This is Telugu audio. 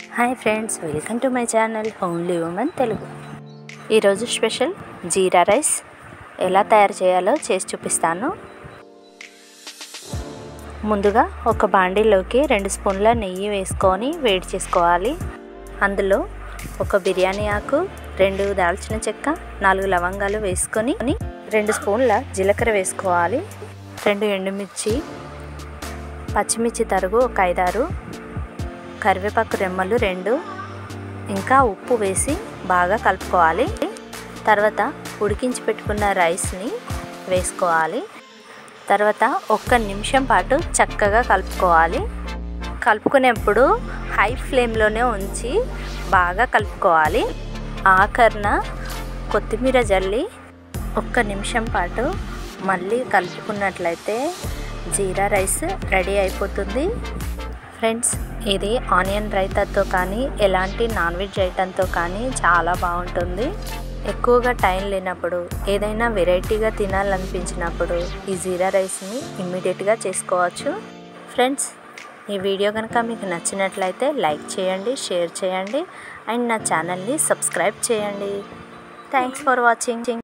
hi friends welcome to my channel only women Telugu ఈరోజు స్పెషల్ జీరా రైస్ ఎలా తయారు చేయాలో చేసి చూపిస్తాను ముందుగా ఒక బాండీలోకి రెండు స్పూన్ల నెయ్యి వేసుకొని వేడి చేసుకోవాలి అందులో ఒక బిర్యానీ ఆకు రెండు దాల్చిన చెక్క నాలుగు లవంగాలు వేసుకొని రెండు స్పూన్ల జీలకర్ర వేసుకోవాలి రెండు ఎండుమిర్చి పచ్చిమిర్చి తరుగు ఒక ఐదారు కరివేపాకు రెమ్మలు రెండు ఇంకా ఉప్పు వేసి బాగా కలుపుకోవాలి తర్వాత ఉడికించి పెట్టుకున్న రైస్ని వేసుకోవాలి తర్వాత ఒక్క నిమిషం పాటు చక్కగా కలుపుకోవాలి కలుపుకునేప్పుడు హై ఫ్లేమ్లోనే ఉంచి బాగా కలుపుకోవాలి ఆఖరణ కొత్తిమీర జల్లి ఒక్క నిమిషం పాటు మళ్ళీ కలుపుకున్నట్లయితే జీరా రైస్ రెడీ అయిపోతుంది ఫ్రెండ్స్ ఇది ఆనియన్ రైతాతో కానీ ఎలాంటి నాన్ వెజ్ ఐటెంతో కానీ చాలా బాగుంటుంది ఎక్కువగా టైం లేనప్పుడు ఏదైనా వెరైటీగా తినాలనిపించినప్పుడు ఈ జీరా రైస్ని ఇమ్మీడియట్గా చేసుకోవచ్చు ఫ్రెండ్స్ ఈ వీడియో కనుక మీకు నచ్చినట్లయితే లైక్ చేయండి షేర్ చేయండి అండ్ నా ఛానల్ని సబ్స్క్రైబ్ చేయండి థ్యాంక్స్ ఫర్ వాచింగ్